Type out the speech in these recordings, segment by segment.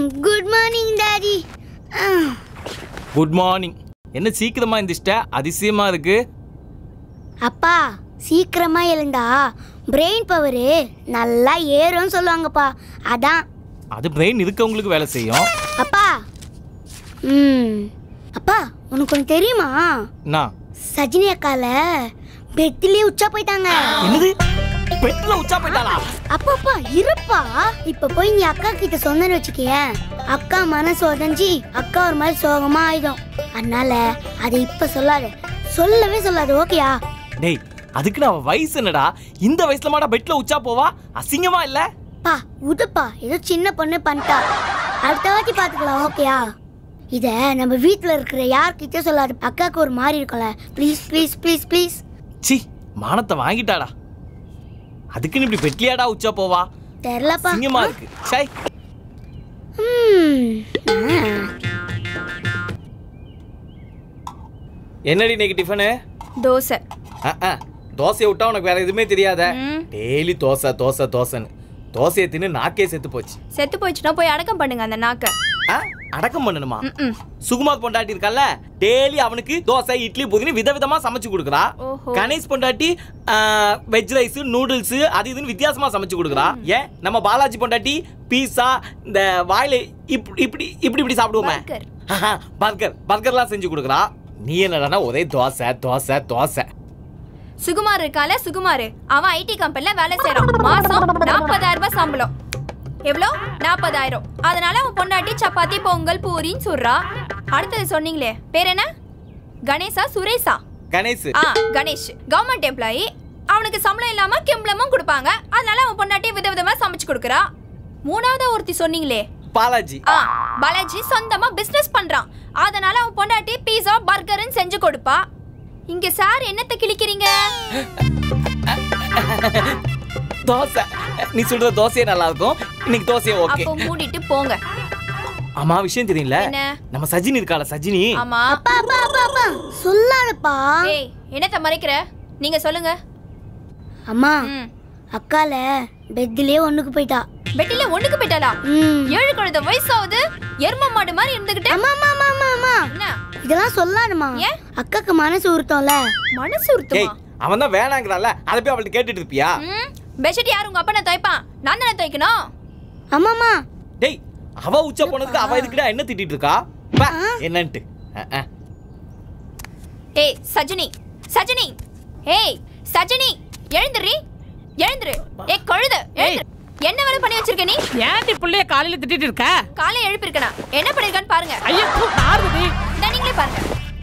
Good morning daddy good morning என்ன சீக்கிரமா எந்திரிச்சிட்ட அதிசயமா இருக்கு அப்பா சீக்கிரமா எழுந்தா பிரெயின் பவர் நல்லா ஏறும்னு சொல்லுவாங்கப்பா அதான் அது பிரெயின் இருக்கவங்களுக்கு வேலை செய்யும் அப்பா ம் அப்பா உனக்கு ஒன்று தெரியுமா நான் சஜினி அக்கால பெட்டிலே உச்சா போயிட்டாங்க என்னது பெட்ல உச்சா போயிட்டாளா அப்பப்பா இருப்பா இப்ப போய் நீ அக்கா கிட்ட சொன்னேன்னு வச்சுக்கேன் அக்கா மனசு உடஞ்சி அக்கா ஒரு மாதிரி சோகமா ஆயிடும் அதனால அதை இப்ப சொல்லாத சொல்லவே சொல்லாத ஓகேயா டேய் அதுக்கு அவ வயசு என்னடா இந்த வயசுல மாடா பெட்ல உச்சா போவா அசிங்கமா இல்ல பா உதுப்பா ஏதோ சின்ன பொண்ணு பண்ணிட்டா அடுத்த வாட்டி பாத்துக்கலாம் ஓகேயா இத நம்ம வீட்ல இருக்கிற யார்கிட்ட சொல்லாத அக்காக்கு ஒரு மாதிரி இருக்கும்ல ப்ளீஸ் ப்ளீஸ் ப்ளீஸ் ப்ளீஸ் சி மானத்தை வாங்கிட்டாடா அதுக்குன்னு இப்படி பெட்லியாடா உச்சா போவா தெரிலப்பா அசிங்கமா இருக்கு சை ம் ஆ. என்னடி இன்னைக்கு டிஃபனு தோசை தோசையை விட்டா உனக்கு வேற எதுவுமே தெரியாத ம். டெய்லி தோசை தோசை தோசைன்னு தோசையை தின்னு நாக்கே செத்து போச்சு செத்து போயிடுச்சுன்னா போய் அடக்கம் பண்ணுங்க அந்த நாக்க ஆ, அடக்கம் பண்ணணுமா ம் சுகுமார் பொண்டாட்டி இருக்கல்ல டெய்லி அவனுக்கு தோசை இட்லி புதினு விதவிதமா சமைச்சு கொடுக்குறா ஓஹோ. கணேஷ் பொண்டாட்டி வெஜ் ரைஸ் நூடுல்ஸ் அது இதுன்னு வித்தியாசமா சமைச்சு கொடுக்குறா ஏன் நம்ம பாலாஜி பொண்டாட்டி பீஸா இந்த வாயில இப்படி இப்படி இப்படி இப்படி சாப்பிடுவோமே Burger. பர்கர் பர்கர்லாம் செஞ்சு கொடுக்குறா நீ என்னடா ஒரே தோசை தோசை தோசை சுகுமார் இருக்கால சுகுமார் அவன் ஐடி கம்பெனில வேலை செய்யறான் மாசம் நாற்பதாயிரம் ரூபாய் சம்பளம் எவ்வளோ நாற்பதாயிரம் அதனால அவன் பொண்டாட்டி சப்பாத்தி பொங்கல் பூரின்னு சொல்றா அடுத்தது சொன்னீங்களே பேர் என்ன கணேசா சுரேஷா கணேஷ் ஆ கணேஷ் கவர்மெண்ட் எம்ப்ளாயி அவனுக்கு சம்பளம் இல்லாம கிம்பளமும் கொடுப்பாங்க அதனால அவன் பொண்டாட்டி விதவிதமா சமைச்சு கொடுக்குறா மூணாவது ஒருத்தி சொன்னீங்களே பாலாஜி ஆ பாலாஜி சொந்தமா பிசினஸ் பண்றான் அதனால அவன் பொண்டாட்டி பீஸா பர்கர்னு செஞ்சு கொடுப்பா இங்க சார் என்னத்த கிழிக்கிறீங்க தோசை நீ சொல்ற தோசையே நல்லா இருக்கும் இன்னைக்கு தோசையே ஓகே அப்போ மூடிட்டு போங்க ஆமா விஷயம் தெரியல என்ன? நம்ம சஜினி இருக்கால சஜினி ஆமா அப்பா அப்பா அப்பா அப்பா சொல்லாதப்பா ஏய் என்னத்த மறைக்கிற நீங்க சொல்லுங்க அம்மா ம் அக்கால பெட்லயே ஒண்ணுக்கு போயிட்டா பெட்டில ஒண்ணுக்கு போயிட்டாளா ம் ஏழு கழுத வயசாவது எரும மாடு மாதிரி இருந்துகிட்டு அம்மா அம்மா அம்மா அம்மா அம்மா என்ன இதெல்லாம் சொல்லாதம்மா ஏன்? அக்காக்கு மனசு உறுத்தோம்ல மனசு ஏய் உறுத்துமா அவன் தான் வேணாங்கிறான்ல அதை போய் அவள்கிட்ட கேட்டுட்டு இருப்பியா ம் பெட்ஷீட் யார் உங்க அப்பா துவைப்பான் நான் தானே துவைக்கணும் அம்மாமா டேய் அவ உச்ச போனதுக்கு அவ இதுக்கிட்ட என்ன திட்டிட்டு இருக்கா பா, என்னன்ட்டு அஹ், அஹ். ஏய் சஜினி சஜினி ஏய் சஜினி எழுந்துரி எழுந்துரு ஏய் கழுத எழுந்துரு என்ன வேலை பண்ணி வச்சிருக்க நீ ஏன்டி புள்ளைய காலையில திட்டிட்டு இருக்க காலை எழுப்பிருக்கனா என்ன பண்ணிருக்கான்னு பாருங்க ஐயோ நார்மதி இந்தா நீங்களே பாருங்க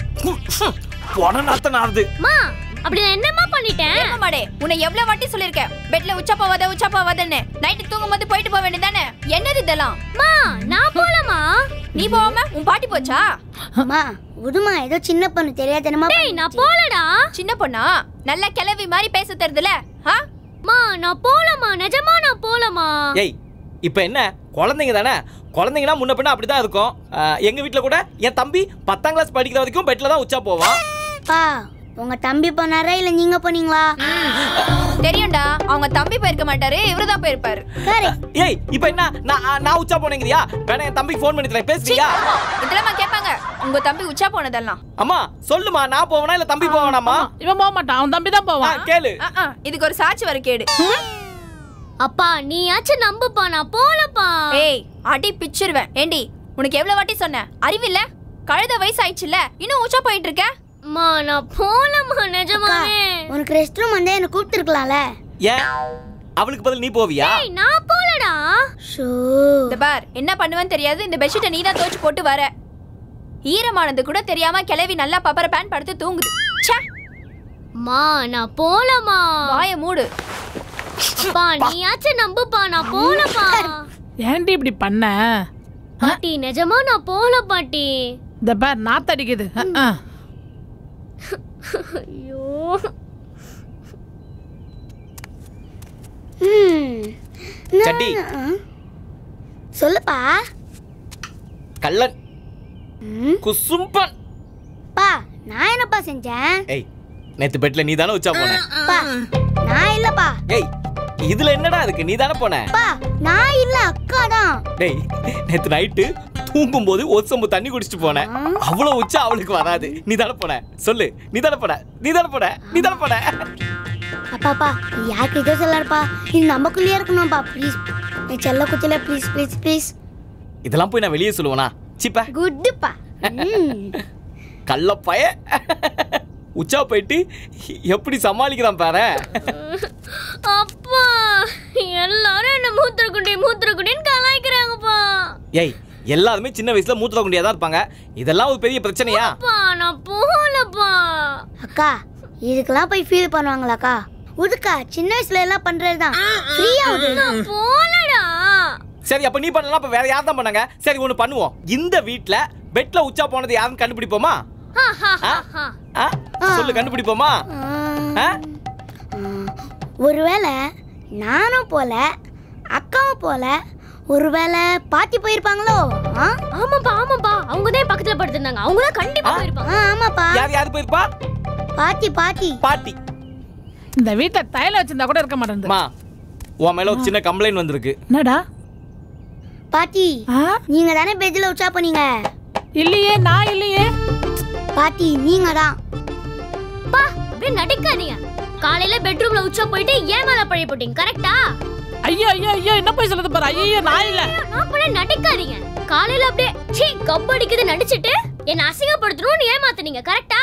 போன நாத்த நாறுது அம்மா அப்படி நான் என்னம்மா பண்ணிட்டேன் ஏம்மா மாடே உன்னை எவ்வளவு வாட்டி சொல்லிருக்கேன் பெட்ல உச்சா போவாத உச்சா போவாதன்னு நைட்டு தூங்கும் போது போயிட்டு போக வேண்டியதானே என்னது இதெல்லாம் அம்மா நான் போலமா நீ போகாம உன் பாட்டி போச்சா அம்மா உதுமா ஏதோ சின்ன பொண்ணு தெரியாதனமா நான் போலடா சின்ன பொண்ணா நல்ல கிளவி மாதிரி பேச தெரியுதுல ஆ அம்மா நான் போலமா நிஜமா நான் போலமா ஏய் இப்போ என்ன குழந்தைங்க தானே குழந்தைங்கன்னா முன்ன பின்ன அப்படிதான் இருக்கும் அஹ், எங்க வீட்ல கூட என் தம்பி பத்தாம் கிளாஸ் படிக்கிற வரைக்கும் பெட்ல தான் உச்சா போவான் பா உங்க தம்பி போனாரா இல்ல நீங்க போனீங்களா தெரியும்டா அவங்க தம்பி போயிருக்க மாட்டாரு இவருதான் போயிருப்பாரு கரெக்ட் ஏய் இப்போ என்ன நான் நான் உச்சா போனேங்கிறியா வேணா என் தம்பிக்கு ஃபோன் பண்ணி தரேன் பேசுறியா இதெல்லாம் கேட்பாங்க உங்க தம்பி உச்சா போனதெல்லாம் அம்மா சொல்லுமா நான் போவேனா இல்ல தம்பி போவேனாமா இவன் போக மாட்டான் அவன் தம்பி தான் ஆ, போவான் கேளு ஆ, ஆ, இதுக்கு ஒரு சாட்சி வர கேடு அப்பா நீயாச்சும் நம்புப்பா நான் போலப்பா ஏய் அடி பிச்சிருவேன் ஏண்டி உனக்கு எவ்வளவு வாட்டி சொன்னேன் அறிவில்ல கழுத வயசு ஆயிடுச்சுல இன்னும் உச்சா போயிட்டு இருக்க அம்மா நான் போலமா நிஜமாவே உனக்கு ரெஸ்ட் ரூம் வந்தா என்ன கூப்பிட்டுருக்கலாம்ல ஏன் அவளுக்கு பதில் நீ போவியா நான் போலடா ஷோ இந்த பார் என்ன பண்ணுவேன்னு தெரியாது இந்த பெட்ஷீட்டை நீ தான் துவச்சு போட்டு வர ஈரமானது கூட தெரியாம கிளவி நல்லா பப்பர பேன் படுத்து தூங்குது ச்சே மா நான் போலமா வாய மூடு அப்பா நீயாச்சும் நம்புப்பா நான் போலப்பா ஏன்டி இப்படி பண்ண பாட்டி நிஜமா நான் போல பாட்டி இந்த பேர் நாத்தடிக்குது அஹ், அஹ். ஐயோ சட்டி. சொல்லுப்பா கள்ளன் ம், குசும்பன் பா நான் என்னப்பா செஞ்சேன் ஏய் நேத்து பெட்ல நீ தானே உச்சா போன பா நான் இல்லப்பா ஏய் இதுல என்னடா இருக்கு நீ தானே போன அப்பா நான் இல்ல அக்கா தான் டேய் நேத்து நைட்டு தூங்கும் போது ஒரு சொம்பு தண்ணி குடிச்சிட்டு போனேன் அவ்வளவு உச்சா அவளுக்கு வராது நீ தானே போன சொல்லு நீ தானே போன நீ தானே போன நீ தானே போன அப்பாப்பா யார்கிட்ட சொல்லாருப்பா இது நமக்குள்ளேயே இருக்கணும்ப்பா ப்ளீஸ் என் செல்ல குச்சில ப்ளீஸ் ப்ளீஸ் ப்ளீஸ் இதெல்லாம் போய் நான் வெளியே சொல்லுவேனா சிப்ப குட்டுப்பா ம். கள்ளப்பய உச்சா போயிட்டு எப்படி சமாளிக்கிறான் பாரு அப்பா எல்லாரும் என்ன மூத்திரக்குண்டி மூத்திரக்குண்டின்னு கலாய்க்கிறாங்கப்பா ஏய் எல்லாருமே சின்ன வயசுல மூத்திர குண்டியா தான் இருப்பாங்க இதெல்லாம் ஒரு பெரிய பிரச்சனையா அப்பா நான் போகலப்பா அக்கா இதுக்கெல்லாம் போய் ஃபீல் பண்ணுவாங்களாக்கா உதுக்கா சின்ன வயசுல எல்லாம் பண்றதுதான் ஃப்ரீயா நான் போலடா சரி அப்ப நீ பண்ணலாம் அப்ப வேற யார் தான் பண்ணாங்க சரி ஒண்ணு பண்ணுவோம் இந்த வீட்ல பெட்ல உச்சா போனது யாருன்னு கண்டுபிடிப்போமா ஆ? ஆ? சொல்லு கண்டுபிடிப்போமா ஆ? ஒருவேளை நானும் போல அக்காவும் போல ஒருவேளை பாட்டி போயிருப்பாங்களோ ஆ? ஆமாப்பா ஆமாப்பா அவங்க தான் பக்கத்துல படுத்திருந்தாங்க அவங்க தான் கண்டிப்பா ஆ? போயிருப்பாங்க ஆ, ஆமாப்பா யார் யார் போயிருப்பா பாட்டி பாட்டி பாட்டி இந்த வீட்டுல தைலம் வச்சிருந்தா கூட இருக்க மாட்டேங்குது அம்மா உன் மேல ஒரு சின்ன கம்ப்ளைண்ட் வந்திருக்கு என்னடா பாட்டி ஆ? நீங்க தானே பெட்ல உச்சா பண்ணீங்க இல்லையே நான் இல்லையே பாட்டி நீங்க தான் பா அப்படியே நடிக்காதீங்க காலையில பெட்ரூம்ல உச்சா போயிட்டு ஏன் மேல பழைய போட்டீங்க கரெக்டா ஐயோ ஐயோ ஐயோ என்ன போய் சொல்லுது பாரு ஐயோ நான் இல்ல நான் பண்ண நடிக்காதீங்க காலையில அப்படியே சீ கப்படிக்குது நடிச்சிட்டு என்ன அசிங்கப்படுத்தணும்னு ஏமாத்துனீங்க கரெக்டா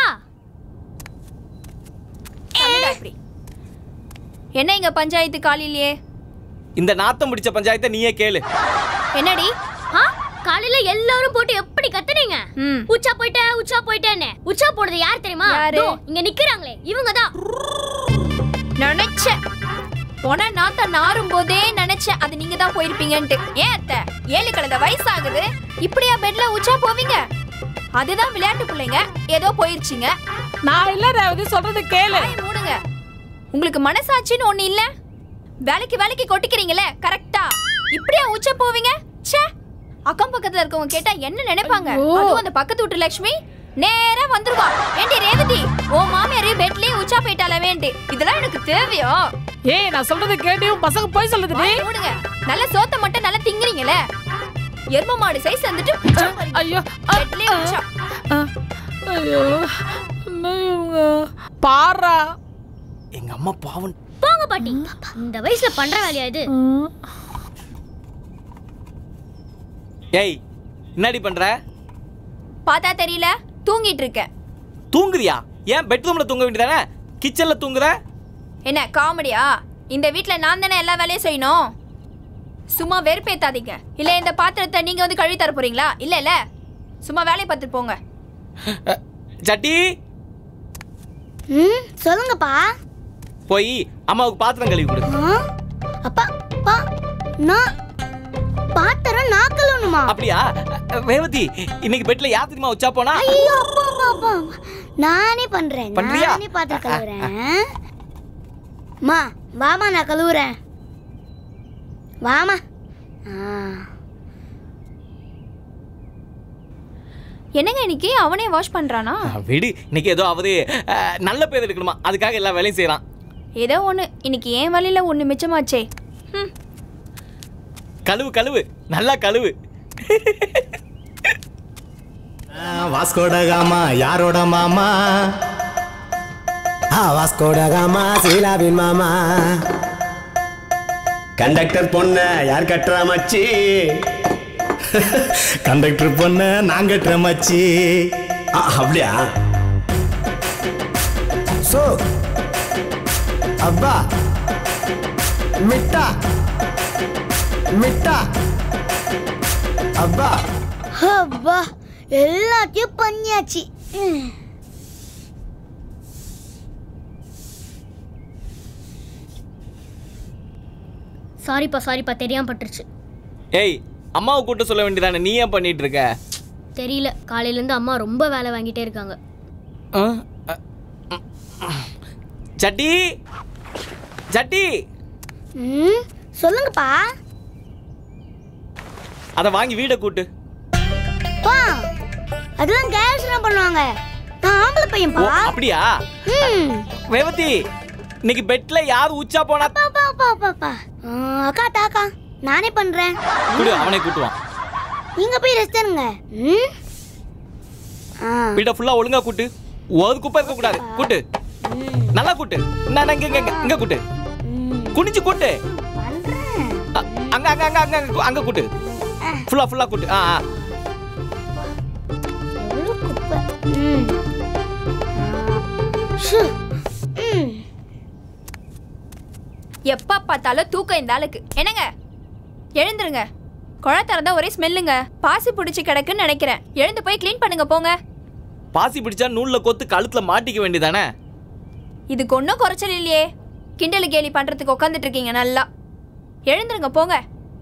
தள்ளுடா இப்படி. என்ன இங்க பஞ்சாயத்து காலையிலேயே இந்த நாத்தம் பிடிச்ச பஞ்சாயத்தை நீயே கேளு என்னடி ஆ காலையில எல்லாரும் போட்டு எப்படி கத்துனீங்க ம் உச்சா போயிட்டேன் உச்சா போயிட்டேன்னு உச்சா போடுறது யார் தெரியுமா யாரு? தோ, இங்க நிக்கிறாங்களே இவங்க தான் நினைச்சேன் போன நாத்த நாரும் போதே நினைச்சேன் அது நீங்க தான் போயிருப்பீங்கன்ட்டு ஏன் அத்தை ஏழு கலந்த வயசாகுது இப்படியா பெட்ல உச்சா போவீங்க அதுதான் விளையாட்டு பிள்ளைங்க ஏதோ போயிருச்சுங்க நான் இல்ல ரேவதி சொல்றது கேளு வாயை மூடுங்க உங்களுக்கு மனசாட்சின்னு ஒண்ணு இல்ல வேலைக்கு வேலைக்கு கொட்டிக்கிறீங்களே கரெக்டா இப்படியா உச்ச போவீங்க ச்சே அக்கம் பக்கத்துல இருக்கவங்க கேட்டா என்ன நினைப்பாங்க ஐயோ. அதுவும் அந்த பக்கத்து வீட்டு லட்சுமி நேரா வந்துருவா ஏண்டி ரேவதி ஓ மாமியாரு பெட்லயே உச்சா போயிட்டாலவேண்டி இதெல்லாம் எனக்கு தேவையோ ஏய் நான் சொல்றது கேட்டியும் பசங்க போய் சொல்லுதுடி வாயை மூடுங்க நல்ல சோத்த மட்டும் நல்லா திங்குறீங்களே எரும மாடு சைஸ் வந்துட்டு உச்சா போறீங்க. ஐயோ பெட்லயே உச்சா ஆ, ஐயோ என்ன இவங்க பாரா எங்க அம்மா பாவன் போங்க பாட்டி இந்த வயசுல பண்ற வேலையா இது ஏய் என்னடி பண்ற பார்த்தா தெரியல தூங்கிட்டு இருக்கேன் தூங்குறியா ஏன் பெட்ரூம்ல தூங்க வேண்டியதானே கிச்சன்ல தூங்குற என்ன காமெடியா இந்த வீட்ல நான் தானே எல்லா வேலையும் செய்யணும் சும்மா வெறுப்பேத்தாதீங்க இல்ல இந்த பாத்திரத்தை நீங்க வந்து கழுவி தர போறீங்களா இல்ல இல்ல சும்மா வேலையை பார்த்துட்டு போங்க அஹ், சட்டி ம் சொல்லுங்கப்பா போய் அம்மாவுக்கு பாத்திரம் கழுவி கொடு ஆ? அப்பா அப்பா நான் பாத்திரம் நான் கழுவணுமா அப்படியா அஹ், ரேவதி இன்னைக்கு பெட்ல யார் தெரியுமா உச்சா போனா ஐயோ அப்பா அப்பா அப்பா நானே பண்றேன் பண்றியா? நானே பாத்திரம் கழுவுறேன் மா வாமா நான் கழுவுறேன் வாமா ஆ என்னங்க இன்னைக்கு அவனே வாஷ் பண்றானா அஹ், விடு இன்னைக்கு ஏதோ அவரு அஹ், நல்ல பேர் எடுக்கணுமா அதுக்காக எல்லா வேலையும் செய்யறான் ஏதோ ஒண்ணு இன்னைக்கு என் வழியில ஒண்ணு மிச்சமாச்சே ம், கழுவு கழுவு நல்லா கழுவு வாஸ்கோட காமா யாரோட மாமா ஆ வாஸ்கோட காமா சீலாவின் மாமா கண்டக்டர் பொண்ண யார் கட்டுற மச்சி கண்டக்டர் பொண்ண நான் கட்டுற மச்சி ஆ, அப்படியா சோ அப்பா மிட்டா மிட்டா அப்பா அப்பா எல்லாத்தையும் பண்ணியாச்சு ம். சாரிப்பா சாரிப்பா தெரியாம பட்டுருச்சு ஏய் அம்மாவை கூட்ட சொல்ல வேண்டியதானே நீ ஏன் பண்ணிட்டு இருக்க தெரியல காலையில இருந்து அம்மா ரொம்ப வேலை வாங்கிட்டே இருக்காங்க அஹ், அஹ், சட்டி சட்டி ம் சொல்லுங்கப்பா அதை வாங்கி வீடை கூட்டு பா அதெல்லாம் கேர்ள்ஸ் என்ன பண்ணுவாங்க நான் ஆம்பளை ஓ பையன்பா அப்படியா ம் ரேவதி இன்னைக்கு பெட்ல யார் உச்சா போனா பாப்பா அப்பா அப்பா அப்பா ஆ, அக்கா தாக்கா நானே பண்றேன் குடு அவனை கூட்டுவான் நீங்க போய் ரெஸ்ட் எடுங்க ம் ஆ வீட்டை ஃபுல்லா ஒழுங்கா கூட்டு ஒரு குப்பை இருக்க கூடாது கூட்டு நல்லா கூட்டு நான் இங்க இங்க இங்க, இங்க கூட்டு ம், குனிஞ்சு கூட்டு பண்றேன் அ- அங்க அங்க அங்க அங்க அங்க அங்க கூட்டு ஃபுல்லா ஃபுல்லா கூட்டு ஆ ஆ எவ்வளவு குப்பை ம் ஷு. ம் எப்ப பார்த்தாலும் தூக்கம் இந்த ஆளுக்கு என்னங்க எழுந்துருங்க குழா திறந்தா ஒரே ஸ்மெல்லுங்க பாசி பிடிச்சி கிடக்குன்னு நினைக்கிறேன் எழுந்து போய் க்ளீன் பண்ணுங்க போங்க பாசி பிடிச்சா நூல்ல கோத்து கழுத்துல மாட்டிக்க வேண்டியதானே இதுக்கு ஒன்றும் குறைச்சல் இல்லையே கிண்டலு கேலி பண்றதுக்கு உட்காந்துட்டு இருக்கீங்க நல்லா எழுந்துருங்க போங்க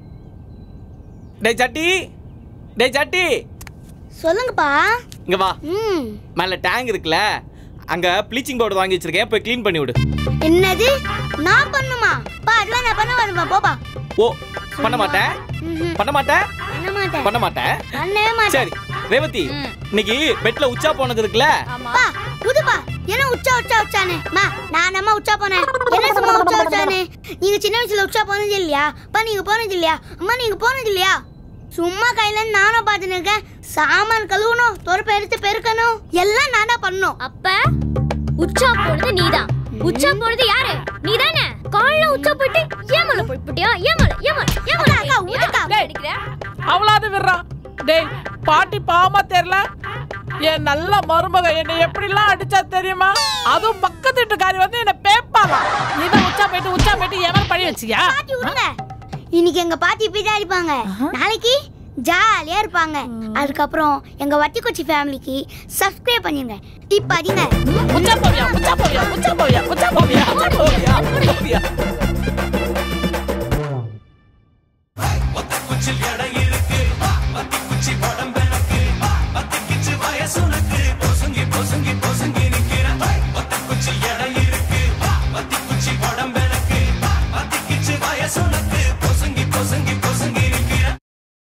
டேய் சட்டி டேய் சட்டி சொல்லுங்கப்பா இங்க வா ம் மேல டேங்க் இருக்குல்ல அங்க ப்ளீச்சிங் பவுடர் வாங்கி வச்சிருக்கேன் போய் க்ளீன் பண்ணி விடு என்னது நான் பண்ணுமா பா அதெல்லாம் நான் பண்ண வரேன்ப்பா போப்பா ஓ பண்ண மாட்டேன் ம்ஹும். பண்ண மாட்டேன் பண்ண மாட்டேன் பண்ண மாட்டேன் பண்ணவே மாட்டேன் சரி ரேவதி இன்னைக்கு பெட்ல உச்சா போனது இருக்குல்ல ஆமா பா புதுப்பா என்ன உச்சா உச்சா உச்சானு மா நான் அம்மா உச்சா போனேன் என்ன சும்மா உச்சா உச்சானு நீங்க சின்ன வயசுல உச்சா போனது இல்லையா பா நீங்க போனது இல்லையா அம்மா நீங்க போனது இல்லையா சும்மா கையில இருந்து நானும் பார்த்துன்னு இருக்கேன் சாமான் கழுவணும் தொறுப்பை எடுத்து பெருக்கணும் எல்லாம் நான் தான் பண்ணணும் அப்ப உச்சா போனது நீதான் உச்சா போனது யாரு நீதானே காலைல உச்சா போயிட்டு ஏமல போய் புட்டியா ஏமல ஏமல ஏமல அக்கா ஊதுக்கா அடிக்கிறேன் அவளாவது விடுறான் டேய் பாட்டி பாவமா தெரியல என் நல்ல மருமக என்னை எப்படிலாம் அடிச்சா தெரியுமா அதுவும் பக்கத்து வீட்டுக்காரி வந்து என்ன பேப்பாலாம் இதை உச்சா போயிட்டு உச்சா போயிட்டு எவன் பழி வச்சியா பாட்டி விடுங்க இன்னைக்கு எங்க பாட்டி இப்படி தான் அடிப்பாங்க நாளைக்கு ஜாலியா இருப்பாங்க அதுக்கப்புறம் எங்க வட்டி கொச்சி ஃபேமிலிக்கு சப்ஸ்கிரைப் பண்ணிருங்க டிப் அதிங்க உச்சா போவியா உச்சா போவியா உச்சா போவியா உச்சா போவியா போவியா? போவியா? குச்சில் எடை இருக்கு குச்சி உடம்பு